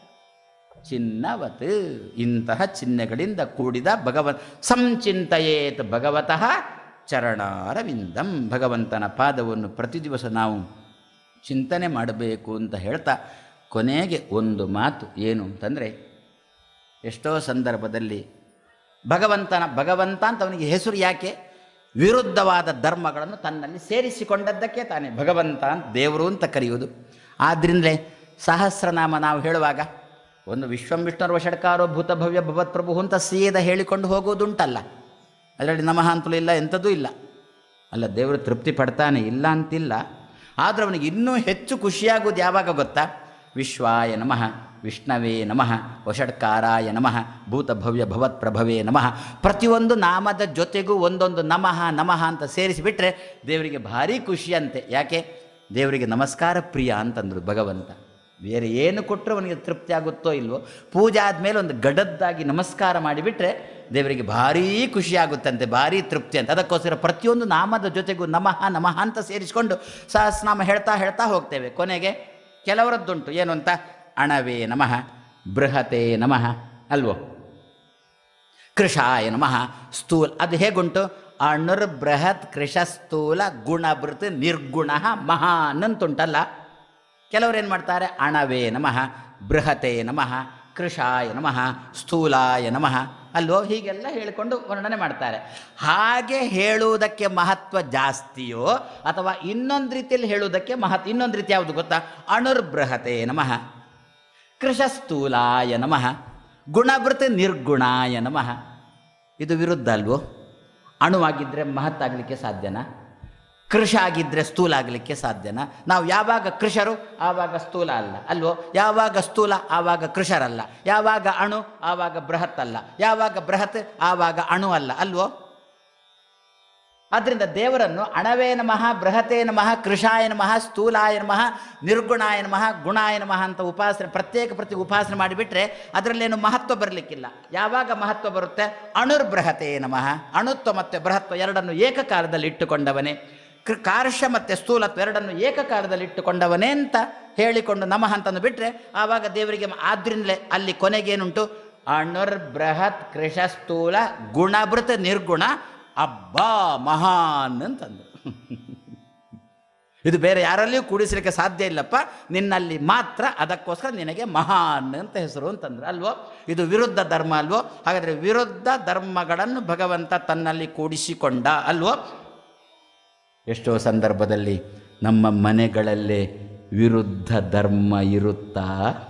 ಚಿನ್ನವತ್ ಇಂತಹ ಚಿಹ್ನೆಗಳಿಂದ ಕೂಡಿದ ಭಗವ ಸಂಚಿಂತೆಯೇತ್ ಭಗವತಃ ಚರಣಾರವಿಂದಂ ಭಗವಂತನ ಪಾದವನ್ನು ಪ್ರತಿ ದಿವಸ ನಾವು ಚಿಂತನೆ ಮಾಡಬೇಕು ಅಂತ ಹೇಳ್ತಾ ಕೊನೆಗೆ ಒಂದು ಮಾತು ಏನು ಅಂತಂದರೆ ಎಷ್ಟೋ ಸಂದರ್ಭದಲ್ಲಿ ಭಗವಂತನ ಭಗವಂತ ಅಂತ ಅವನಿಗೆ ಹೆಸರು ಯಾಕೆ ವಿರುದ್ಧವಾದ ಧರ್ಮಗಳನ್ನು ತನ್ನಲ್ಲಿ ಸೇರಿಸಿಕೊಂಡದ್ದಕ್ಕೆ ತಾನೇ ಭಗವಂತ ಅಂತ ದೇವರು ಅಂತ ಕರೆಯುವುದು ಆದ್ದರಿಂದಲೇ ಸಹಸ್ರನಾಮ ನಾವು ಹೇಳುವಾಗ ಒಂದು ವಿಶ್ವಂ ವಿಷ್ಣುರ್ವ ಷಡ್ಕಾರೋ ಭೂತ ಭವ್ಯ ಭವತ್ಪ್ರಭು ಅಂತ ಸೀದ ಹೇಳಿಕೊಂಡು ಹೋಗೋದುಂಟಲ್ಲ ಅದರಲ್ಲಿ ನಮಃ ಅಂತಲೂ ಇಲ್ಲ ಎಂಥದ್ದೂ ಇಲ್ಲ ಅಲ್ಲ ದೇವರು ತೃಪ್ತಿ ಪಡ್ತಾನೆ ಇಲ್ಲ ಅಂತಿಲ್ಲ ಆದರೂ ಅವನಿಗೆ ಇನ್ನೂ ಹೆಚ್ಚು ಖುಷಿಯಾಗೋದು ಯಾವಾಗ ಗೊತ್ತಾ ವಿಶ್ವಾಯ ನಮಃ ವಿಷ್ಣವೇ ನಮಃ ವಷಡ್ಕಾರಾಯ ನಮಃ ಭೂತಭವ್ಯ ಭವತ್ಪ್ರಭವೇ ನಮಃ ಪ್ರತಿಯೊಂದು ನಾಮದ ಜೊತೆಗೂ ಒಂದೊಂದು ನಮಃ ನಮಃ ಅಂತ ಸೇರಿಸಿಬಿಟ್ರೆ ದೇವರಿಗೆ ಭಾರಿ ಖುಷಿಯಂತೆ ಯಾಕೆ ದೇವರಿಗೆ ನಮಸ್ಕಾರ ಪ್ರಿಯ ಅಂತಂದರು ಭಗವಂತ ಬೇರೆ ಏನು ಕೊಟ್ಟರು ಅವನಿಗೆ ತೃಪ್ತಿ ಆಗುತ್ತೋ ಇಲ್ವೋ ಪೂಜೆ ಆದಮೇಲೆ ಒಂದು ಗಡದ್ದಾಗಿ ನಮಸ್ಕಾರ ಮಾಡಿಬಿಟ್ರೆ ದೇವರಿಗೆ ಭಾರೀ ಖುಷಿ ಆಗುತ್ತಂತೆ ಭಾರೀ ತೃಪ್ತಿ ಅಂತ ಅದಕ್ಕೋಸ್ಕರ ಪ್ರತಿಯೊಂದು ನಾಮದ ಜೊತೆಗೂ ನಮಃ ನಮಃ ಅಂತ ಸೇರಿಸಿಕೊಂಡು ಸಹಸ್ರನಾಮ ಹೇಳ್ತಾ ಹೇಳ್ತಾ ಹೋಗ್ತೇವೆ ಕೊನೆಗೆ ಕೆಲವರದ್ದುಂಟು ಏನು ಅಂತ ಅಣವೇ ನಮಃ ಬೃಹತೆ ನಮಃ ಅಲ್ವೋ ಕೃಷಾಯ ನಮಃ ಸ್ಥೂಲ ಅದು ಹೇಗುಂಟು ಅಣುರ್ ಬೃಹತ್ ಕೃಷ ಸ್ಥೂಲ ಗುಣಭೃತ್ ನಿರ್ಗುಣ ಮಹಾನ್ ಅಂತುಂಟಲ್ಲ ಕೆಲವರು ಏನು ಮಾಡ್ತಾರೆ ಅಣವೇ ನಮಃ ಬೃಹತೆ ನಮಃ ಕೃಷಾಯ ನಮಃ ಸ್ಥೂಲಾಯ ನಮಃ ಅಲ್ವೋ ಹೀಗೆಲ್ಲ ಹೇಳಿಕೊಂಡು ವರ್ಣನೆ ಮಾಡ್ತಾರೆ ಹಾಗೆ ಹೇಳುವುದಕ್ಕೆ ಮಹತ್ವ ಜಾಸ್ತಿಯೋ ಅಥವಾ ಇನ್ನೊಂದು ರೀತಿಯಲ್ಲಿ ಹೇಳುವುದಕ್ಕೆ ಮಹತ್ ಇನ್ನೊಂದು ರೀತಿ ಯಾವುದು ಗೊತ್ತಾ ಅಣುರ್ಬೃಹತೆ ನಮಃ ಕೃಷಸ್ಥೂಲಾಯ ನಮಃ ಗುಣಭೃತ್ ನಿರ್ಗುಣಾಯ ನಮಃ ಇದು ವಿರುದ್ಧ ಅಲ್ವೋ ಅಣುವಾಗಿದ್ದರೆ ಮಹತ್ತಾಗಲಿಕ್ಕೆ ಸಾಧ್ಯನಾ ಕೃಷ ಆಗಿದ್ದರೆ ಸ್ಥೂಲ ಆಗಲಿಕ್ಕೆ ಸಾಧ್ಯನಾ ನಾವು ಯಾವಾಗ ಕೃಷರು ಆವಾಗ ಸ್ಥೂಲ ಅಲ್ಲ ಅಲ್ವೋ ಯಾವಾಗ ಸ್ಥೂಲ ಆವಾಗ ಕೃಷರಲ್ಲ ಯಾವಾಗ ಅಣು ಆವಾಗ ಬೃಹತ್ ಅಲ್ಲ ಯಾವಾಗ ಬೃಹತ್ ಆವಾಗ ಅಣು ಅಲ್ಲ ಅಲ್ವೋ ಆದ್ದರಿಂದ ದೇವರನ್ನು ಅಣವೇ ನಮಃ ಬೃಹತೇ ನಮಃ ಕೃಷಾಯ ನಮಃ ಸ್ಥೂಲಾಯ ನಮಃ ನಿರ್ಗುಣಾಯ ನಮಃ ಗುಣಾಯ ನಮಃ ಅಂತ ಉಪಾಸನೆ ಪ್ರತ್ಯೇಕ ಪ್ರತಿ ಉಪಾಸನೆ ಮಾಡಿಬಿಟ್ರೆ ಅದರಲ್ಲೇನು ಮಹತ್ವ ಬರಲಿಕ್ಕಿಲ್ಲ ಯಾವಾಗ ಮಹತ್ವ ಬರುತ್ತೆ ಅಣುರ್ಬೃಹತೇ ನಮಃ ಅಣುತ್ವ ಮತ್ತು ಬೃಹತ್ವ ಎರಡನ್ನು ಏಕಕಾಲದಲ್ಲಿ ಇಟ್ಟುಕೊಂಡವನೇ ಕೃ ಕಾರ್ಶ ಮತ್ತು ಸ್ಥೂಲತ್ವ ಎರಡನ್ನು ಏಕಕಾಲದಲ್ಲಿ ಇಟ್ಟುಕೊಂಡವನೇ ಅಂತ ಹೇಳಿಕೊಂಡು ನಮಃ ಅಂತಂದು ಬಿಟ್ಟರೆ ಆವಾಗ ದೇವರಿಗೆ ಆದ್ರಿಂದಲೇ ಅಲ್ಲಿ ಕೊನೆಗೇನುಂಟು ಅಣುರ್ಬೃಹತ್ ಕೃಷ ಸ್ಥೂಲ ಗುಣಭೃತ ನಿರ್ಗುಣ ಅಬ್ಬಾ ಮಹಾನ್ ಅಂತಂದು ಇದು ಬೇರೆ ಯಾರಲ್ಲಿಯೂ ಕೂಡಿಸಲಿಕ್ಕೆ ಸಾಧ್ಯ ಇಲ್ಲಪ್ಪ ನಿನ್ನಲ್ಲಿ ಮಾತ್ರ ಅದಕ್ಕೋಸ್ಕರ ನಿನಗೆ ಮಹಾನ್ ಅಂತ ಹೆಸರು ಅಂತಂದ್ರೆ ಅಲ್ವೋ ಇದು ವಿರುದ್ಧ ಧರ್ಮ ಅಲ್ವೋ ಹಾಗಾದರೆ ವಿರುದ್ಧ ಧರ್ಮಗಳನ್ನು ಭಗವಂತ ತನ್ನಲ್ಲಿ ಕೂಡಿಸಿಕೊಂಡ ಅಲ್ವೋ ಎಷ್ಟೋ ಸಂದರ್ಭದಲ್ಲಿ ನಮ್ಮ ಮನೆಗಳಲ್ಲೇ ವಿರುದ್ಧ ಧರ್ಮ ಇರುತ್ತಾ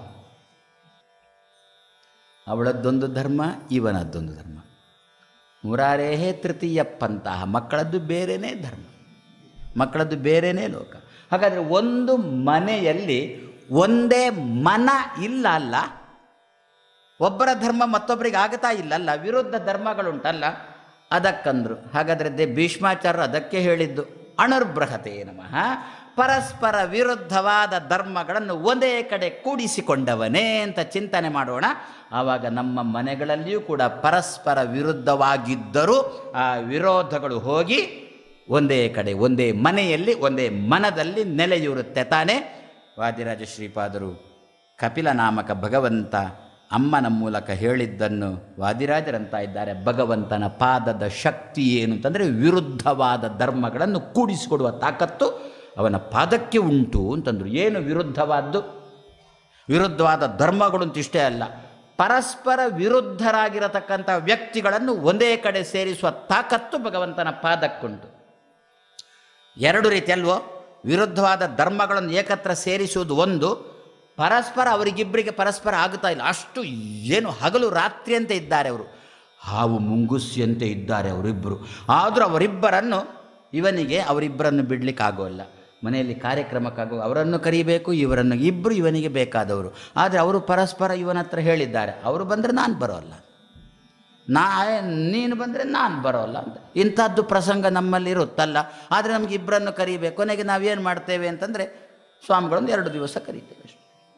ಅವಳದ್ದೊಂದು ಧರ್ಮ ಇವನದ್ದೊಂದು ಧರ್ಮ ಮುರಾರೇಹೇ ತೃತೀಯಪ್ಪಂತಹ ಮಕ್ಕಳದ್ದು ಬೇರೆಯೇ ಧರ್ಮ ಮಕ್ಕಳದ್ದು ಬೇರೆಯೇ ಲೋಕ ಹಾಗಾದರೆ ಒಂದು ಮನೆಯಲ್ಲಿ ಒಂದೇ ಮನ ಇಲ್ಲ ಅಲ್ಲ ಒಬ್ಬರ ಧರ್ಮ ಮತ್ತೊಬ್ಬರಿಗೆ ಆಗ್ತಾ ಇಲ್ಲಲ್ಲ ವಿರುದ್ಧ ಧರ್ಮಗಳುಂಟಲ್ಲ ಅದಕ್ಕಂದ್ರು ಹಾಗಾದರೆ ದೇ ಭೀಷ್ಮಾಚಾರ್ಯರು ಅದಕ್ಕೆ ಹೇಳಿದ್ದು ಅಣುರ್ಬೃಹತೆ ನಮಃ ಪರಸ್ಪರ ವಿರುದ್ಧವಾದ ಧರ್ಮಗಳನ್ನು ಒಂದೇ ಕಡೆ ಕೂಡಿಸಿಕೊಂಡವನೇ ಅಂತ ಚಿಂತನೆ ಮಾಡೋಣ ಆವಾಗ ನಮ್ಮ ಮನೆಗಳಲ್ಲಿಯೂ ಕೂಡ ಪರಸ್ಪರ ವಿರುದ್ಧವಾಗಿದ್ದರೂ ಆ ವಿರೋಧಗಳು ಹೋಗಿ ಒಂದೇ ಕಡೆ ಒಂದೇ ಮನೆಯಲ್ಲಿ ಒಂದೇ ಮನದಲ್ಲಿ ನೆಲೆಯೂರುತ್ತೆ ತಾನೇ ವಾದಿರಾಜ ಶ್ರೀಪಾದರು ಕಪಿಲ ನಾಮಕ ಭಗವಂತ ಅಮ್ಮನ ಮೂಲಕ ಹೇಳಿದ್ದನ್ನು ವಾದಿರಾಜರಂತ ಇದ್ದಾರೆ ಭಗವಂತನ ಪಾದದ ಶಕ್ತಿ ಏನು ಅಂತಂದರೆ ವಿರುದ್ಧವಾದ ಧರ್ಮಗಳನ್ನು ಕೂಡಿಸಿಕೊಡುವ ತಾಕತ್ತು ಅವನ ಪಾದಕ್ಕೆ ಉಂಟು ಅಂತಂದರು ಏನು ವಿರುದ್ಧವಾದ್ದು ವಿರುದ್ಧವಾದ ಧರ್ಮಗಳು ಅಂತ ಇಷ್ಟೇ ಅಲ್ಲ ಪರಸ್ಪರ ವಿರುದ್ಧರಾಗಿರತಕ್ಕಂಥ ವ್ಯಕ್ತಿಗಳನ್ನು ಒಂದೇ ಕಡೆ ಸೇರಿಸುವ ತಾಕತ್ತು ಭಗವಂತನ ಪಾದಕ್ಕುಂಟು ಎರಡು ರೀತಿ ಅಲ್ವೋ ವಿರುದ್ಧವಾದ ಧರ್ಮಗಳನ್ನು ಏಕತ್ರ ಸೇರಿಸುವುದು ಒಂದು ಪರಸ್ಪರ ಅವರಿಗಿಬ್ಬರಿಗೆ ಪರಸ್ಪರ ಆಗುತ್ತಾ ಇಲ್ಲ ಅಷ್ಟು ಏನು ಹಗಲು ರಾತ್ರಿ ಅಂತ ಇದ್ದಾರೆ ಅವರು ಹಾವು ಮುಂಗುಸಿಯಂತೆ ಇದ್ದಾರೆ ಅವರಿಬ್ಬರು ಆದರೂ ಅವರಿಬ್ಬರನ್ನು ಇವನಿಗೆ ಅವರಿಬ್ಬರನ್ನು ಬಿಡಲಿಕ್ಕೆ ಆಗೋಲ್ಲ ಮನೆಯಲ್ಲಿ ಕಾರ್ಯಕ್ರಮಕ್ಕಾಗೋ ಅವರನ್ನು ಕರೀಬೇಕು ಇವರನ್ನು ಇಬ್ಬರು ಇವನಿಗೆ ಬೇಕಾದವರು ಆದರೆ ಅವರು ಪರಸ್ಪರ ಇವನ ಹತ್ರ ಹೇಳಿದ್ದಾರೆ ಅವರು ಬಂದರೆ ನಾನು ಬರೋಲ್ಲ ನಾ ನೀನು ಬಂದರೆ ನಾನು ಬರೋಲ್ಲ ಅಂತ ಇಂಥದ್ದು ಪ್ರಸಂಗ ನಮ್ಮಲ್ಲಿ ಇರುತ್ತಲ್ಲ ಆದರೆ ನಮಗೆ ಇಬ್ಬರನ್ನು ಕರಿಬೇಕು ಕೊನೆಗೆ ನಾವೇನು ಮಾಡ್ತೇವೆ ಅಂತಂದರೆ ಸ್ವಾಮಿಗಳೊಂದು ಎರಡು ದಿವಸ ಕರೀತೇವೆ ಅಷ್ಟೆ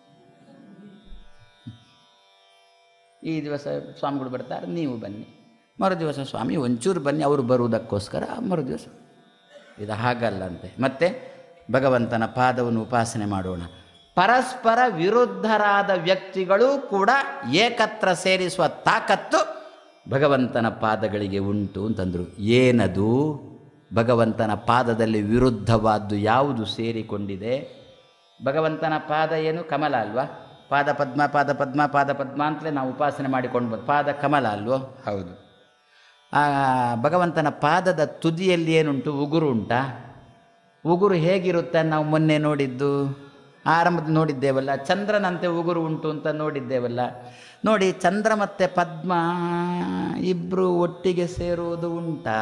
ಈ ದಿವಸ ಸ್ವಾಮಿಗಳು ಬರ್ತಾರೆ ನೀವು ಬನ್ನಿ ಮರು ದಿವಸ ಸ್ವಾಮಿ ಒಂಚೂರು ಬನ್ನಿ ಅವರು ಬರುವುದಕ್ಕೋಸ್ಕರ ಮರು ದಿವಸ ಇದು ಹಾಗಲ್ಲಂತೆ ಮತ್ತೆ ಭಗವಂತನ ಪಾದವನ್ನು ಉಪಾಸನೆ ಮಾಡೋಣ ಪರಸ್ಪರ ವಿರುದ್ಧರಾದ ವ್ಯಕ್ತಿಗಳು ಕೂಡ ಏಕತ್ರ ಸೇರಿಸುವ ತಾಕತ್ತು ಭಗವಂತನ ಪಾದಗಳಿಗೆ ಉಂಟು ಅಂತಂದರು ಏನದು ಭಗವಂತನ ಪಾದದಲ್ಲಿ ವಿರುದ್ಧವಾದ್ದು ಯಾವುದು ಸೇರಿಕೊಂಡಿದೆ ಭಗವಂತನ ಪಾದ ಏನು ಕಮಲ ಅಲ್ವಾ ಪಾದ ಪದ್ಮ ಪಾದ ಪದ್ಮ ಪಾದ ಪದ್ಮ ಅಂತಲೇ ನಾವು ಉಪಾಸನೆ ಮಾಡಿಕೊಂಡು ಬಂದು ಪಾದ ಕಮಲ ಅಲ್ವೋ ಹೌದು ಆ ಭಗವಂತನ ಪಾದದ ತುದಿಯಲ್ಲಿ ಏನುಂಟು ಉಗುರು ಉಂಟಾ ಉಗುರು ಹೇಗಿರುತ್ತೆ ನಾವು ಮೊನ್ನೆ ನೋಡಿದ್ದು ಆರಂಭದ ನೋಡಿದ್ದೇವಲ್ಲ ಚಂದ್ರನಂತೆ ಉಗುರು ಉಂಟು ಅಂತ ನೋಡಿದ್ದೇವಲ್ಲ ನೋಡಿ ಚಂದ್ರ ಮತ್ತು ಪದ್ಮ ಇಬ್ಬರು ಒಟ್ಟಿಗೆ ಸೇರುವುದು ಉಂಟಾ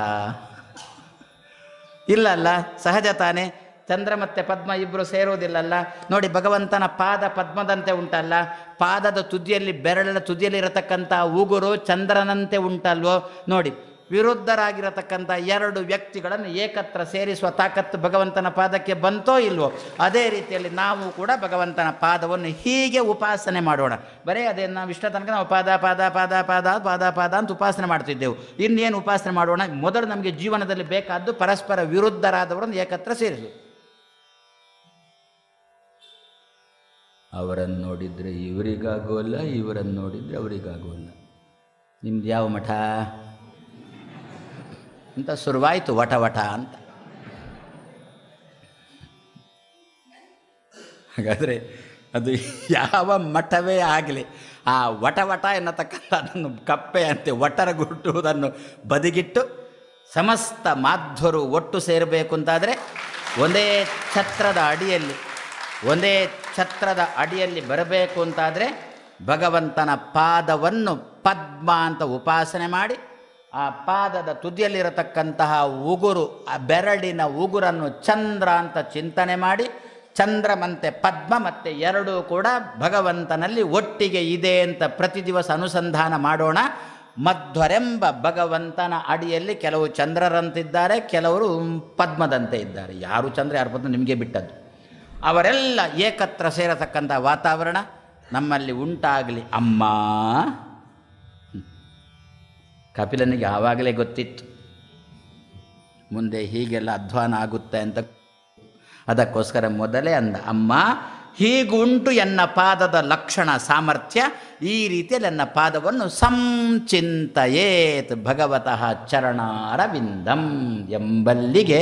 ಇಲ್ಲ ಅಲ್ಲ ಸಹಜ ತಾನೇ ಚಂದ್ರ ಮತ್ತು ಪದ್ಮ ಇಬ್ಬರು ಸೇರುವುದಿಲ್ಲಲ್ಲ ನೋಡಿ ಭಗವಂತನ ಪಾದ ಪದ್ಮದಂತೆ ಉಂಟಲ್ಲ ಪಾದದ ತುದಿಯಲ್ಲಿ ಬೆರಳಿನ ತುದಿಯಲ್ಲಿ ಇರತಕ್ಕಂಥ ಉಗುರು ಚಂದ್ರನಂತೆ ಉಂಟಲ್ವೋ ನೋಡಿ ವಿರುದ್ಧರಾಗಿರತಕ್ಕಂಥ ಎರಡು ವ್ಯಕ್ತಿಗಳನ್ನು ಏಕತ್ರ ಸೇರಿಸುವ ತಾಕತ್ತು ಭಗವಂತನ ಪಾದಕ್ಕೆ ಬಂತೋ ಇಲ್ವೋ ಅದೇ ರೀತಿಯಲ್ಲಿ ನಾವು ಕೂಡ ಭಗವಂತನ ಪಾದವನ್ನು ಹೀಗೆ ಉಪಾಸನೆ ಮಾಡೋಣ ಬರೀ ಅದೇ ನಾವು ಇಷ್ಟ ತನಕ ನಾವು ಪಾದ ಪಾದ ಪಾದ ಪಾದ ಪಾದ ಪಾದ ಅಂತ ಉಪಾಸನೆ ಮಾಡ್ತಿದ್ದೆವು ಇನ್ನೇನು ಉಪಾಸನೆ ಮಾಡೋಣ ಮೊದಲು ನಮಗೆ ಜೀವನದಲ್ಲಿ ಬೇಕಾದ್ದು ಪರಸ್ಪರ ವಿರುದ್ಧರಾದವರನ್ನು ಏಕತ್ರ ಸೇರಿಸು ಅವರನ್ನು ನೋಡಿದರೆ ಇವರಿಗಾಗೋಲ್ಲ ಇವರನ್ನು ನೋಡಿದರೆ ಅವರಿಗಾಗೋಲ್ಲ ನಿಮ್ದು ಯಾವ ಮಠ ಅಂತ ಶುರುವಾಯಿತು ವಟ ವಟ ಅಂತ ಹಾಗಾದರೆ ಅದು ಯಾವ ಮಠವೇ ಆಗಲಿ ಆ ವಟ ವಟ ಎನ್ನತಕ್ಕಂಥ ಅದನ್ನು ಕಪ್ಪೆ ಅಂತೆ ಒಟ್ಟರ ಗುಟ್ಟುವುದನ್ನು ಬದಿಗಿಟ್ಟು ಸಮಸ್ತ ಮಾಧ್ವರು ಒಟ್ಟು ಸೇರಬೇಕು ಅಂತಾದರೆ ಒಂದೇ ಛತ್ರದ ಅಡಿಯಲ್ಲಿ ಒಂದೇ ಛತ್ರದ ಅಡಿಯಲ್ಲಿ ಬರಬೇಕು ಅಂತಾದರೆ ಭಗವಂತನ ಪಾದವನ್ನು ಪದ್ಮ ಅಂತ ಉಪಾಸನೆ ಮಾಡಿ ಆ ಪಾದದ ತುದಿಯಲ್ಲಿರತಕ್ಕಂತಹ ಉಗುರು ಆ ಬೆರಳಿನ ಉಗುರನ್ನು ಚಂದ್ರ ಅಂತ ಚಿಂತನೆ ಮಾಡಿ ಚಂದ್ರಮಂತೆ ಪದ್ಮ ಮತ್ತು ಎರಡೂ ಕೂಡ ಭಗವಂತನಲ್ಲಿ ಒಟ್ಟಿಗೆ ಇದೆ ಅಂತ ಪ್ರತಿ ದಿವಸ ಅನುಸಂಧಾನ ಮಾಡೋಣ ಮಧ್ವರೆಂಬ ಭಗವಂತನ ಅಡಿಯಲ್ಲಿ ಕೆಲವು ಚಂದ್ರರಂತಿದ್ದಾರೆ ಕೆಲವರು ಪದ್ಮದಂತೆ ಇದ್ದಾರೆ ಯಾರು ಚಂದ್ರ ಯಾರು ಪದ್ಮ ನಿಮಗೆ ಬಿಟ್ಟದ್ದು ಅವರೆಲ್ಲ ಏಕತ್ರ ಸೇರತಕ್ಕಂಥ ವಾತಾವರಣ ನಮ್ಮಲ್ಲಿ ಉಂಟಾಗಲಿ ಅಮ್ಮ ಕಪಿಲನಿಗೆ ಆವಾಗಲೇ ಗೊತ್ತಿತ್ತು ಮುಂದೆ ಹೀಗೆಲ್ಲ ಅಧ್ವಾನ ಆಗುತ್ತೆ ಅಂತ ಅದಕ್ಕೋಸ್ಕರ ಮೊದಲೇ ಅಂದ ಅಮ್ಮ ಹೀಗುಂಟು ಎನ್ನ ಪಾದದ ಲಕ್ಷಣ ಸಾಮರ್ಥ್ಯ ಈ ರೀತಿಯಲ್ಲಿ ನನ್ನ ಪಾದವನ್ನು ಸಂಚಿಂತಯೇತ್ ಭಗವತಃ ಚರಣಾರವಿಂದಂ ಎಂಬಲ್ಲಿಗೆ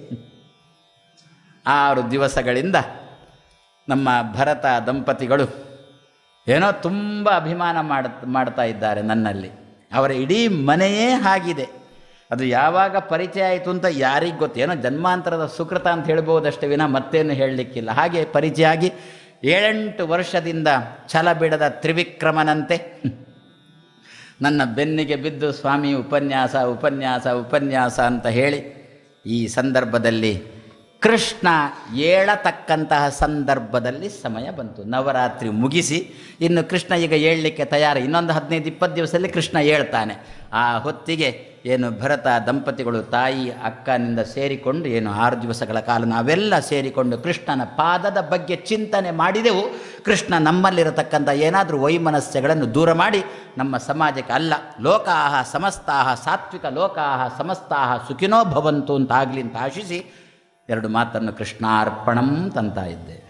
ಆರು ದಿವಸಗಳಿಂದ ನಮ್ಮ ಭರತ ದಂಪತಿಗಳು ಏನೋ ತುಂಬ ಅಭಿಮಾನ ಮಾಡ ಮಾಡ್ತಾ ಇದ್ದಾರೆ ನನ್ನಲ್ಲಿ ಅವರ ಇಡೀ ಮನೆಯೇ ಆಗಿದೆ ಅದು ಯಾವಾಗ ಪರಿಚಯ ಆಯಿತು ಅಂತ ಯಾರಿಗೆ ಗೊತ್ತು ಏನೋ ಜನ್ಮಾಂತರದ ಸುಕೃತ ಅಂತ ಹೇಳ್ಬೋದಷ್ಟೇ ವಿನ ಮತ್ತೇನು ಹೇಳಲಿಕ್ಕಿಲ್ಲ ಹಾಗೆ ಪರಿಚಯ ಆಗಿ ಏಳೆಂಟು ವರ್ಷದಿಂದ ಛಲ ಬಿಡದ ತ್ರಿವಿಕ್ರಮನಂತೆ ನನ್ನ ಬೆನ್ನಿಗೆ ಬಿದ್ದು ಸ್ವಾಮಿ ಉಪನ್ಯಾಸ ಉಪನ್ಯಾಸ ಉಪನ್ಯಾಸ ಅಂತ ಹೇಳಿ ಈ ಸಂದರ್ಭದಲ್ಲಿ ಕೃಷ್ಣ ಏಳತಕ್ಕಂತಹ ಸಂದರ್ಭದಲ್ಲಿ ಸಮಯ ಬಂತು ನವರಾತ್ರಿ ಮುಗಿಸಿ ಇನ್ನು ಕೃಷ್ಣ ಈಗ ಏಳಲಿಕ್ಕೆ ತಯಾರು ಇನ್ನೊಂದು ಹದಿನೈದು ಇಪ್ಪತ್ತು ದಿವಸದಲ್ಲಿ ಕೃಷ್ಣ ಏಳ್ತಾನೆ ಆ ಹೊತ್ತಿಗೆ ಏನು ಭರತ ದಂಪತಿಗಳು ತಾಯಿ ಅಕ್ಕನಿಂದ ಸೇರಿಕೊಂಡು ಏನು ಆರು ದಿವಸಗಳ ಕಾಲ ನಾವೆಲ್ಲ ಸೇರಿಕೊಂಡು ಕೃಷ್ಣನ ಪಾದದ ಬಗ್ಗೆ ಚಿಂತನೆ ಮಾಡಿದೆವು ಕೃಷ್ಣ ನಮ್ಮಲ್ಲಿರತಕ್ಕಂಥ ಏನಾದರೂ ವೈಮನಸ್ಯಗಳನ್ನು ದೂರ ಮಾಡಿ ನಮ್ಮ ಸಮಾಜಕ್ಕೆ ಅಲ್ಲ ಲೋಕಾಹ ಸಮಸ್ತಾಹ ಸಾತ್ವಿಕ ಲೋಕಾಹ ಸಮಸ್ತಾಹ ಸುಖಿನೋ ಭವಂತು ಅಂತ ಆಗಲಿ ಅಂತ ಆಶಿಸಿ ಎರಡು ಮಾತನ್ನು ಕೃಷ್ಣಾರ್ಪಣಂ ತಂತ ಇದ್ದೆ